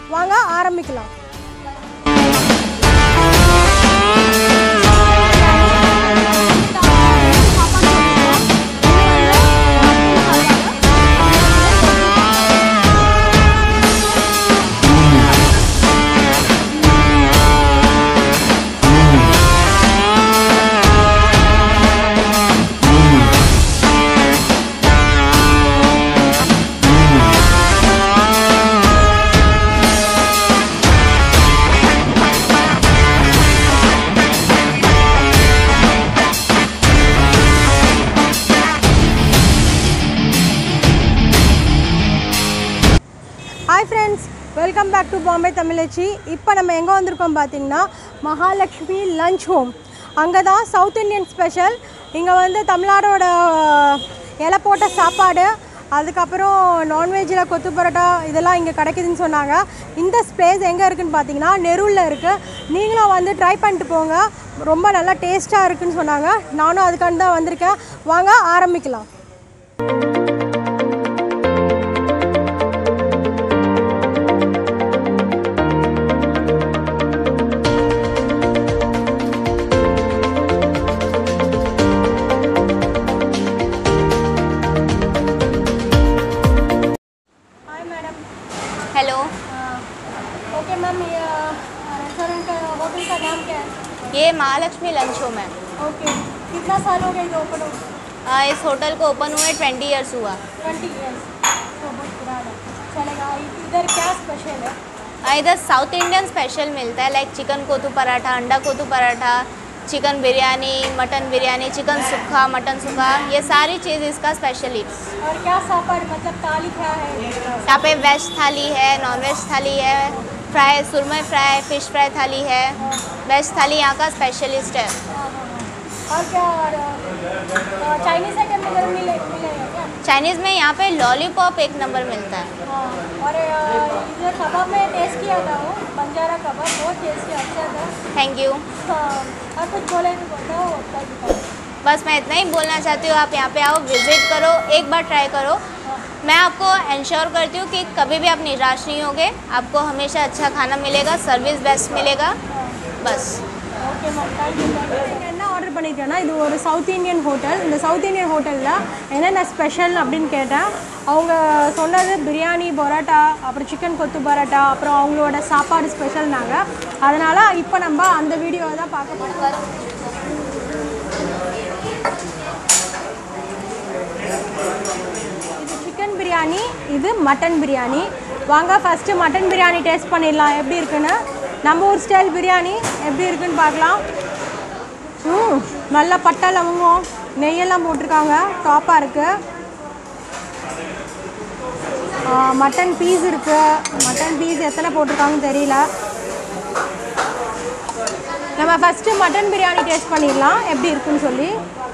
வாங்க ஆரம்பிக்கலாம் hi friends welcome back to Bombay தமிழச்சி இப்போ நம்ம எங்கே வந்திருக்கோம் பார்த்தீங்கன்னா மகாலட்சுமி லஞ்ச் ஹோம் அங்கே தான் சவுத் இந்தியன் ஸ்பெஷல் இங்கே வந்து தமிழ்நாடோட இலை போட்ட சாப்பாடு அதுக்கப்புறம் நான்வெஜ்ஜில் கொத்து பரோட்டா இதெல்லாம் இங்கே கிடைக்குதுன்னு சொன்னாங்க இந்த ஸ்பேஸ் எங்கே இருக்குதுன்னு பார்த்தீங்கன்னா நெரூரில் இருக்குது நீங்களும் வந்து ட்ரை பண்ணிட்டு போங்க ரொம்ப நல்லா டேஸ்ட்டாக இருக்குன்னு சொன்னாங்க நானும் அதுக்காண்டி தான் வந்திருக்கேன் வாங்க ஆரம்பிக்கலாம் hi madam hello okay ma'am ये रेस्टोरेंट का होटल का नाम क्या है ये महालक्ष्मी लंच होम है ओके कितना साल हो गया इधर ओपन हो आ, इस होटल को ओपन हुए ट्वेंटी इयर्स हुआ ट्वेंटी ईयर्स तो बहुत पुराना चलेगा इधर क्या स्पेशल है आ, इधर साउथ इंडियन स्पेशल मिलता है लाइक चिकन कोतू पराठा अंडा kottu paratha chicken biryani mutton biryani chicken sukka mutton sukka ये सारी चीज़ इसका स्पेशल ही और क्या सापाड़ मतलब थाली क्या है यहाँ पे वेज थाली है नॉन वेज थाली है फ्राई सुरमई फ्राई फिश फ्राई थाली है वेज थाली यहाँ का स्पेशलिस्ट है हाँ, हाँ, हाँ। और क्या और चाइनीज़ आइटम इधर मिले मिलेगा क्या चाइनीज़ में यहाँ पे लॉलीपॉप एक नंबर मिलता है हाँ और अ, इधर कबाब में टेस्ट किया था वो बंजारा कबाब बहुत टेस्टी अच्छा था थैंक यू हाँ, और कुछ बोले तो बताओ बताओ बस मैं इतना ही बोलना चाहती हूँ आप यहाँ पे आओ विजिट करो एक बार ट्राई करो मैं आपको इंश्योर करती हूँ कि कभी भी आप निराश नहीं होगे आपको हमेशा अच्छा खाना मिलेगा सर्विस बेस्ट मिलेगा बस ஓகே மேம் தேங்க்யூ என்ன ஆர்டர் பண்ணியிருக்கேன்னா இது ஒரு சவுத் இந்தியன் ஹோட்டல் இந்த சவுத் இந்தியன் ஹோட்டலில் என்னென்ன ஸ்பெஷல் அப்படின்னு கேட்டேன் அவங்க சொன்னது பிரியாணி பரோட்டா அப்புறம் சிக்கன் கொத்து பரோட்டா அப்புறம் அவங்களோட சாப்பாடு ஸ்பெஷல்னாங்க அதனால் இப்போ நம்ம அந்த வீடியோவை தான் பார்க்க போகிறோம் இது சிக்கன் பிரியாணி இது மட்டன் பிரியாணி வாங்க ஃபஸ்ட்டு மட்டன் பிரியாணி டேஸ்ட் பண்ணிடலாம் எப்படி இருக்குன்னு நம்ம ஊர் ஸ்டைல் பிரியாணி எப்படி இருக்குன்னு பார்க்கலாம் ம் நல்லா பட்டை லவங்கம் நெய்யெல்லாம் போட்டிருக்காங்க டாப்பாக இருக்குது மட்டன் பீஸ் இருக்குது மட்டன் பீஸ் எத்தனை போட்டிருக்காங்கன்னு தெரியல நம்ம ஃபஸ்ட்டு மட்டன் பிரியாணி டேஸ்ட் பண்ணிடலாம் எப்படி இருக்குன்னு சொல்லி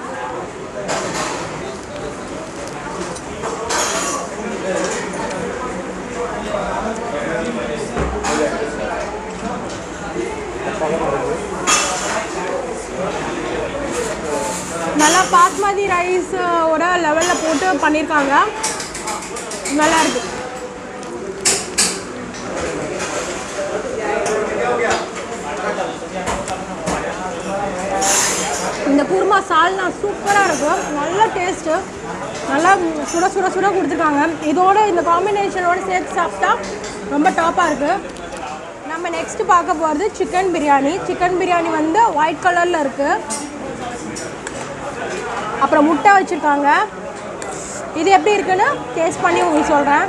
நல்லா பாஸ்மதி ரைஸ் ஓட லெவலில் போட்டு பண்ணியிருக்காங்க நல்லா இருக்கு இந்த குருமா சால்னா சூப்பராக இருக்கும் நல்ல டேஸ்ட்டு நல்லா சுட சுட சுட கொடுத்துருக்காங்க இதோட இந்த காம்பினேஷனோட சேர்த்து சாப்பிட்டா ரொம்ப டாப்பாக இருக்குது நம்ம நெக்ஸ்ட் பார்க்க போகிறது சிக்கன் பிரியாணி சிக்கன் பிரியாணி வந்து ஒயிட் கலரில் இருக்குது அப்புறம் முட்டை வச்சுருக்காங்க இது எப்படி இருக்குன்னு டேஸ்ட் பண்ணி உங்களுக்கு சொல்கிறேன்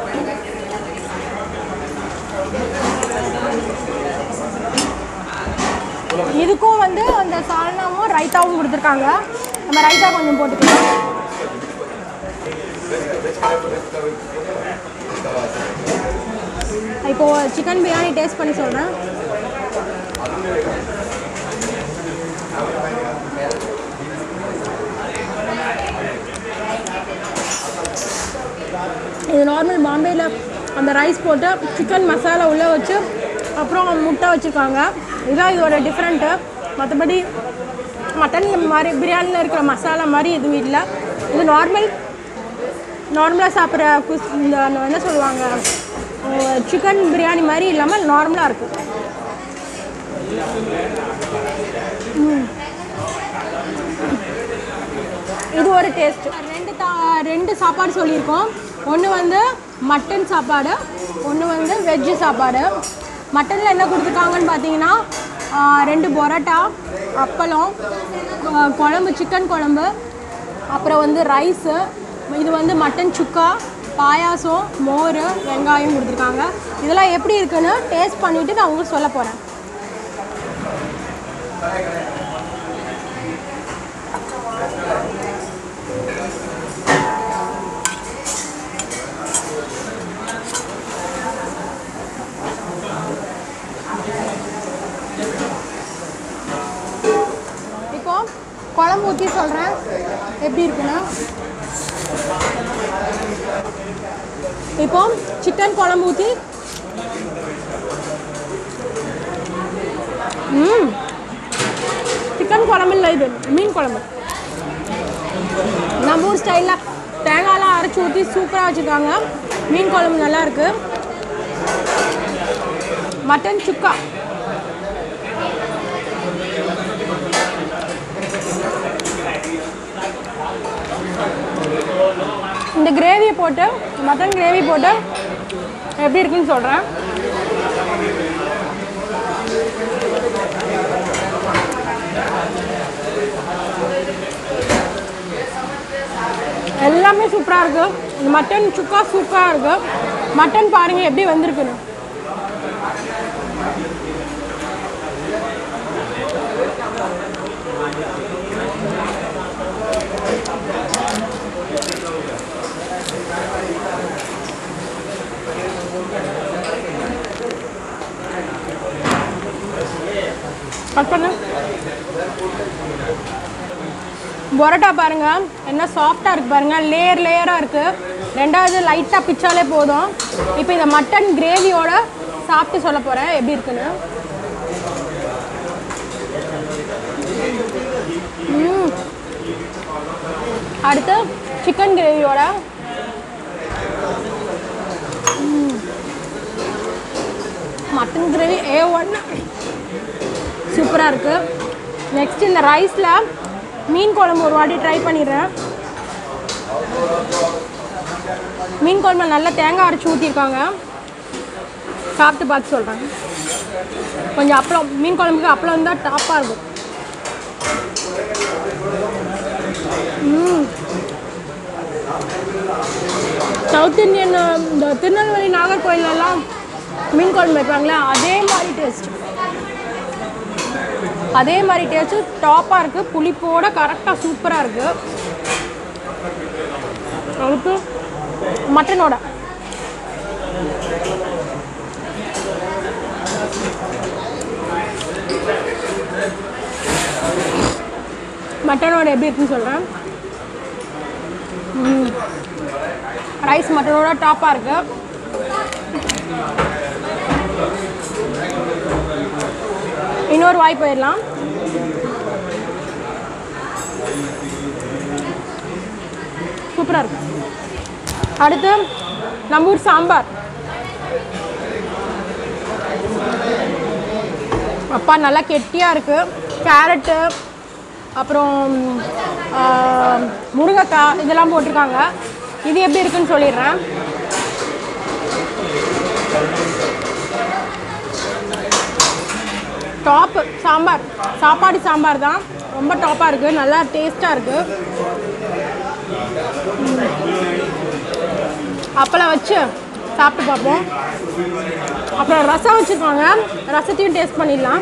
இதுக்கும் வந்து அந்த சால்னாவும் ரைத்தாவும் கொடுத்துருக்காங்க நம்ம ரைத்தா கொஞ்சம் போட்டுக்கலாம் இப்போது சிக்கன் பிரியாணி டேஸ்ட் பண்ணி சொல்கிறேன் இது நார்மல் பாம்பேயில் அந்த ரைஸ் போட்டு சிக்கன் மசாலா உள்ளே வச்சு அப்புறம் முட்டை வச்சுருக்காங்க இதுதான் இதோட டிஃப்ரெண்ட்டு மற்றபடி மட்டன் மாதிரி பிரியாணியில் இருக்கிற மசாலா மாதிரி எதுவும் இல்லை இது நார்மல் நார்மலாக சாப்பிட்ற குஸ் இந்த என்ன சொல்லுவாங்க சிக்கன் பிரியாணி மாதிரி இல்லாமல் நார்மலாக இருக்குது இது ஒரு டேஸ்ட் ரெண்டு தா ரெண்டு சாப்பாடு சொல்லியிருக்கோம் ஒன்று வந்து மட்டன் சாப்பாடு ஒன்று வந்து வெஜ்ஜு சாப்பாடு மட்டனில் என்ன கொடுத்துருக்காங்கன்னு பார்த்தீங்கன்னா ஆ, ரெண்டு பரோட்டா அப்பளம் ஆ, குழம்பு சிக்கன் குழம்பு அப்புறம் வந்து ரைஸு இது வந்து மட்டன் சுக்கா பாயாசம் மோர் வெங்காயம் கொடுத்துருக்காங்க இதெல்லாம் எப்படி இருக்குன்னு டேஸ்ட் பண்ணிவிட்டு நான் உங்களுக்கு சொல்ல போகிறேன் இப்போ குழம்பு ஊற்றி சொல்கிறேன் எப்படி இருக்குன்னா இப்போ சிக்கன் குழம்பு ஊற்றி ம் சிக்கன் குழம்பு இல்லை இது மீன் குழம்பு நம்ம ஊர் ஸ்டைலில் தேங்காய்லாம் அரைச்சி ஊற்றி சூப்பராக வச்சுருக்காங்க மீன் குழம்பு நல்லா இருக்கு மட்டன் சுக்கா இந்த கிரேவியை போட்டு மட்டன் கிரேவி போட்டு எப்படி இருக்குன்னு சொல்கிறேன் எல்லாமே சூப்பராக இருக்குது இந்த மட்டன் சுக்கா சூப்பராக இருக்குது மட்டன் பாருங்கள் எப்படி வந்திருக்குன்னு கட் பண்ணு பரோட்டா பாருங்க என்ன சாஃப்டாக இருக்கு பாருங்க லேயர் லேயராக இருக்கு ரெண்டாவது லைட்டாக பிச்சாலே போதும் இப்போ இந்த மட்டன் கிரேவியோட சாப்பிட்டு சொல்ல போகிறேன் எப்படி இருக்குன்னு ம். அடுத்து சிக்கன் கிரேவியோட மட்டன் கிரேவி ஏ ஒன்று சூப்பராக இருக்குது நெக்ஸ்ட் இந்த ரைஸில் மீன் குழம்பு ஒரு வாட்டி ட்ரை பண்ணிடுறேன் மீன் குழம்பு நல்லா தேங்காய் அரைச்சி ஊற்றிருக்காங்க சாப்பிட்டு பார்த்து சொல்கிறேன் கொஞ்சம் அப்பளம் மீன் குழம்புக்கு அப்பளம் தான் டாப்பாக இருக்கும் ம். சவுத் இந்தியன் இந்த திருநெல்வேலி நாகர்கோயிலெல்லாம் மீன் குழம்பு வைப்பாங்களே அதே மாதிரி டேஸ்ட் அதே மாதிரி டேஸ்ட்டு டாப்பாக இருக்குது புளிப்போட கரெக்டாக சூப்பராக இருக்குது அடுத்து மட்டனோட மட்டனோட எப்படி இருக்குன்னு சொல்கிறேன் ரைஸ் மட்டனோட டாப்பாக இருக்குது இன்னொரு வாய் போயிடலாம் சூப்பராக இருக்கும் அடுத்து நம்ம ஊர் சாம்பார் அப்பா நல்லா கெட்டியாக இருக்குது கேரட்டு அப்புறம் ஆ, முருங்கைக்காய் இதெல்லாம் போட்டிருக்காங்க இது எப்படி இருக்குன்னு சொல்லிடுறேன் டாப்பு சாம்பார் சாப்பாடு சாம்பார் தான் ரொம்ப டாப்பாக இருக்குது நல்லா டேஸ்ட்டாக இருக்குது அப்பளம் வச்சு சாப்பிட்டு பார்ப்போம் அப்புறம் ரசம் வச்சுருக்காங்க ரசத்தையும் டேஸ்ட் பண்ணிடலாம்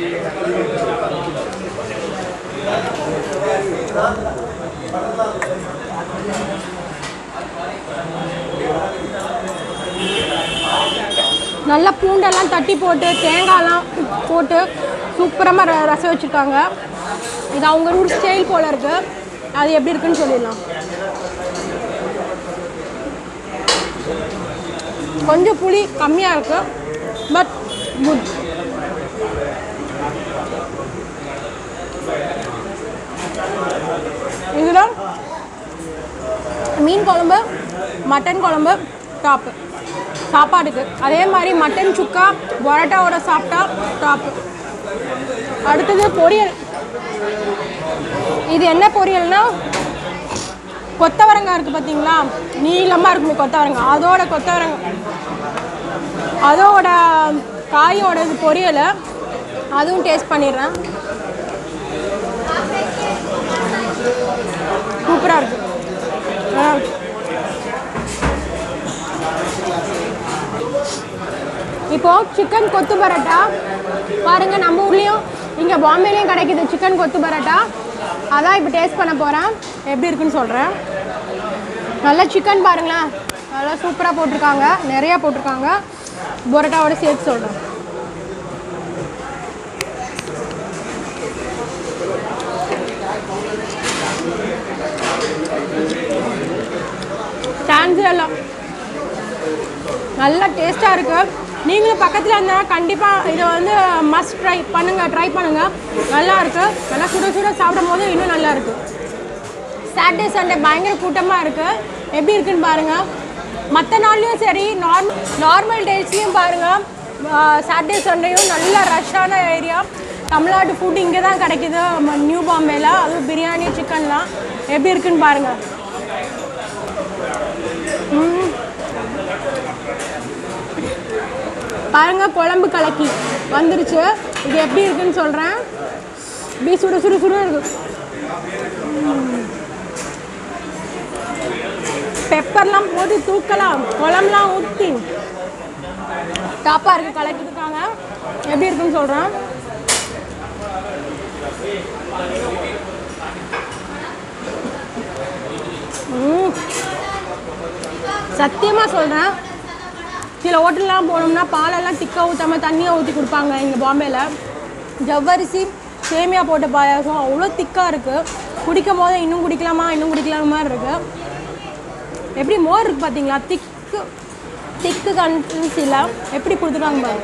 நல்லா பூண்டெல்லாம் தட்டி போட்டு தேங்காய்லாம் போட்டு சூப்பரமாக ர ரசம் வச்சுருக்காங்க இது அவங்க ஊர் ஸ்டைல் போல் இருக்குது அது எப்படி இருக்குன்னு சொல்லிடலாம் கொஞ்சம் புளி கம்மியாக இருக்குது பட் குட் இதில் மீன் குழம்பு மட்டன் குழம்பு டாப்பு சாப்பாடுக்கு அதே மாதிரி மட்டன் சுக்கா பரோட்டாவோட சாப்பிட்டா டாப் அடுத்தது பொரியல் இது என்ன பொரியல்னா கொத்தவரங்காய் இருக்குது பார்த்தீங்களா நீளமாக இருக்குமே கொத்தவரங்காய் அதோட கொத்தவரங்காய் அதோட காயோட இது பொரியல் அதுவும் டேஸ்ட் பண்ணிடுறேன் சூப்பராக இருக்கு நல்லா இருக்கு. இப்போ சிக்கன் கொத்து பரோட்டா பாருங்க நம்ம ஊர்லேயும் இங்கே பாம்பேலையும் கிடைக்குது சிக்கன் கொத்து பரோட்டா அதான் இப்போ டேஸ்ட் பண்ண போகிறேன் எப்படி இருக்குன்னு சொல்கிறேன் நல்லா சிக்கன் பாருங்களேன் நல்லா சூப்பராக போட்டிருக்காங்க நிறையா போட்டிருக்காங்க பரோட்டாவோட சேர்த்து சொல்கிறேன் சான்ஸே எல்லாம் நல்லா டேஸ்ட்டாக இருக்குது நீங்களும் பக்கத்தில் இருந்தால் கண்டிப்பாக இதை வந்து மஸ்ட் ட்ரை பண்ணுங்கள் ட்ரை பண்ணுங்கள் நல்லா இருக்கு நல்லா சுட சுட சாப்பிடும் போது இன்னும் நல்லா இருக்கு சாட்டர்டே சண்டே பயங்கர கூட்டமாக இருக்குது எப்படி இருக்குன்னு பாருங்கள் மற்ற நாள்லையும் சரி நார்மல் நார்மல் டேஸ்லேயும் பாருங்கள் சாட்டர்டே சண்டேயும் நல்ல ரஷ்ஷான ஏரியா தமிழ்நாடு ஃபுட் இங்கே தான் கிடைக்குது ம- நியூ பாம்பேல அதுவும் பிரியாணி சிக்கன்லாம் எப்படி இருக்குன்னு பாருங்கள் பாருங்க குழம்பு கலக்கி வந்துருச்சு இது எப்படி இருக்குன்னு சொல்கிறேன் இப்படி சுட சுட சுட இருக்கு பெப்பர்லாம் போட்டு தூக்கலாம் குழம்புலாம் ஊற்றி டாப்பாக இருக்குது கலக்கிருக்காங்க எப்படி இருக்குன்னு சொல்கிறேன் சத்தியமாக சொல்கிறேன் சில ஹோட்டல்லாம் போனோம்னா பாலெல்லாம் திக்காக ஊற்றாம தண்ணியாக ஊற்றி கொடுப்பாங்க இங்கே பாம்பேயில் ஜவ்வரிசி சேமியா போட்ட பாயாசம் அவ்வளோ திக்காக இருக்குது குடிக்கும் போது இன்னும் குடிக்கலாமா இன்னும் குடிக்கலாமா மாதிரி இருக்குது எப்படி மோர் இருக்குது பார்த்தீங்களா திக்கு திக்கு கன்சிஸ்டன்சியில் எப்படி கொடுத்துருக்காங்க பாருங்க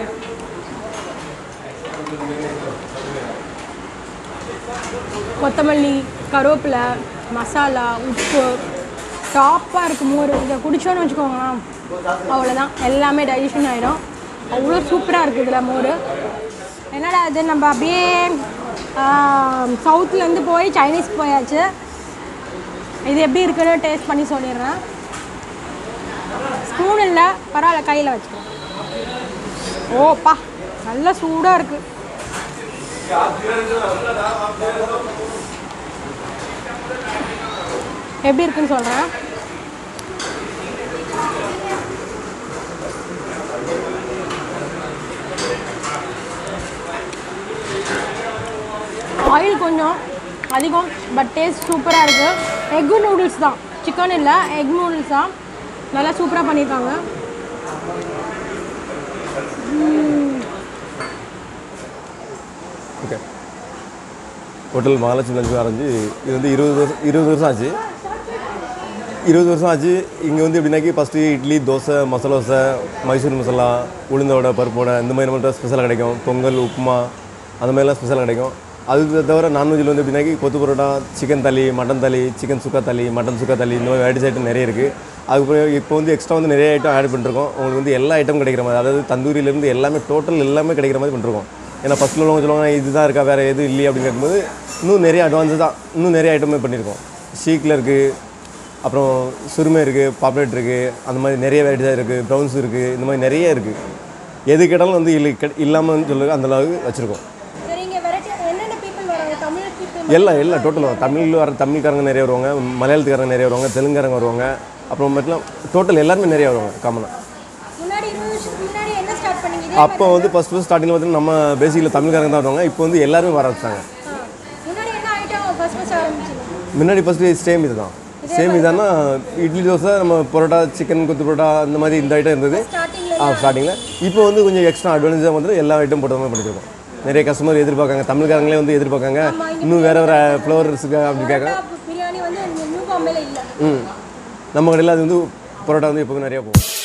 கொத்தமல்லி கருவேப்பிலை மசாலா உப்பு டாப்பாக இருக்குது மோர் இதை குடிச்சோன்னு வச்சுக்கோங்களேன் அவ்வளோதான் எல்லாமே டைஜஷன் ஆகிடும் அவ்வளோ சூப்பராக இருக்குது இதில் மோர் என்னடா இது நம்ம அப்படியே சவுத்துலேருந்து போய் சைனீஸ் போயாச்சு இது எப்படி இருக்குன்னு டேஸ்ட் பண்ணி சொல்லிடுறேன் ஸ்பூன் இல்லை பரவாயில்ல கையில் வச்சுக்கோ ஓப்பா நல்லா சூடாக இருக்குது எப்படி இருக்குன்னு சொல்கிறேன் ஆயில் கொஞ்சம் அதிகம் பட் டேஸ்ட் சூப்பராக இருக்குது எக்கு நூடுல்ஸ் தான் சிக்கன் இல்லை எக் நூடுல்ஸ் தான் நல்லா சூப்பராக பண்ணியிருக்காங்க okay hotel Mahalakshmi Lakshmi orange இது வந்து இருபது வருஷம் இருபது வருஷம் ஆச்சு இருபது வருஷம் ஆச்சு இங்கே வந்து எப்படின்னாக்கி ஃபஸ்ட்டு இட்லி தோசை மசாலா தோசை மைசூர் மசாலா உளுந்தோட பருப்போட இந்த மாதிரி மட்டும் ஸ்பெஷலாக கிடைக்கும் பொங்கல் உப்புமா அந்த மாதிரிலாம் ஸ்பெஷலாக கிடைக்கும் அது தவிர நான்வெஜ்ஜில் வந்து எப்படின்னாக்கி kothu parotta chicken thali mutton thali chicken sukka thali mutton sukka thali இந்த மாதிரி வெரைட்டிஸ் ஐட்டம் நிறைய இருக்குது அதுக்கப்புறம் இப்போ வந்து எக்ஸ்ட்ரா வந்து நிறைய ஐட்டம் ஆட் பண்ணிருக்கோம் உங்களுக்கு வந்து எல்லா ஐட்டம் கிடைக்கிற மாதிரி அதாவது தந்தூரியிலேருந்து எல்லாமே டோட்டல் எல்லாமே கிடைக்கிற மாதிரி பண்ணிருக்கோம் ஏன்னா ஃபஸ்ட்டில் உள்ளவங்க சொல்லுவாங்க இதுதான் இருக்கா வேறு எதுவும் இல்லையா அப்படின்னு கேட்கும்போது இன்னும் நிறைய அட்வான்ஸ் தான் இன்னும் நிறைய ஐட்டமே பண்ணியிருக்கோம் ஷீக்கில் இருக்குது அப்புறம் சுருமை இருக்குது பாப்லேட் இருக்குது அந்த மாதிரி நிறைய வெரைட்டிஸாக இருக்குது ப்ரௌன்ஸ் இருக்குது இந்த மாதிரி நிறைய இருக்குது எது கேட்டாலும் வந்து இல்லை இல்லாமல் சொல்லுங்க அந்த அளவுக்கு வச்சுருக்கோம் சரி இங்கே வெரைட்டி என்னென்ன பீப்புள் வராங்க தமிழ் பீப்புள் எல்லாம் எல்லாம் டோட்டலாக தமிழில் வர தமிழ்காரங்க நிறைய வருவாங்க மலையாளத்துக்காரங்க நிறைய வருவாங்க தெலுங்குக்காரங்க வருவாங்க அப்புறம் மட்டும் டோட்டல் எல்லாருமே நிறைய வருவாங்க காமனாக முன்னாடி இருபது வருஷத்துக்கு முன்னாடி என்ன ஸ்டார்ட் பண்ணீங்க இதே அப்போ வந்து ஃபஸ்ட் ஃபஸ்ட் ஸ்டார்டிங்கில் பார்த்தீங்கன்னா நம்ம பேசிக்கில் தமிழ்காரங்க தான் வருவாங்க இப்போ வந்து எல்லாருமே வர ஆரம்பிச்சாங்க ஆ. முன்னாடி என்ன ஐட்டம் ஃபர்ஸ்ட் ஃபர்ஸ்ட் ஆரம்பிச்சீங்க முன்னாடி ஃபஸ்ட்டு சேம் இது தான் சேம் இதானா இட்லி தோசை நம்ம பரோட்டா சிக்கன் கொத்து பரோட்டா இந்த மாதிரி இந்த ஐட்டம் இருந்தது ஸ்டார்டிங்கில் ஆ ஸ்டார்டிங்கில் இப்போ வந்து கொஞ்சம் எக்ஸ்ட்ரா அட்வான்ஸாக வந்து எல்லா ஐட்டம் போட்ட மாதிரி பண்ணிருக்கோம் நிறைய கஸ்டமர் எதிர்பார்க்காங்க தமிழ்காரங்களே வந்து எதிர்பார்க்காங்க இன்னும் வேறு வேறு ஃப்ளவர்ஸுக்கு அப்படி கேட்காங்க பிரியாணி வந்து நியூ பாம்பேல இல்லை ம் நம்ம கடையில் அது வந்து பரோட்டா வந்து எப்போவுமே நிறையா போகும்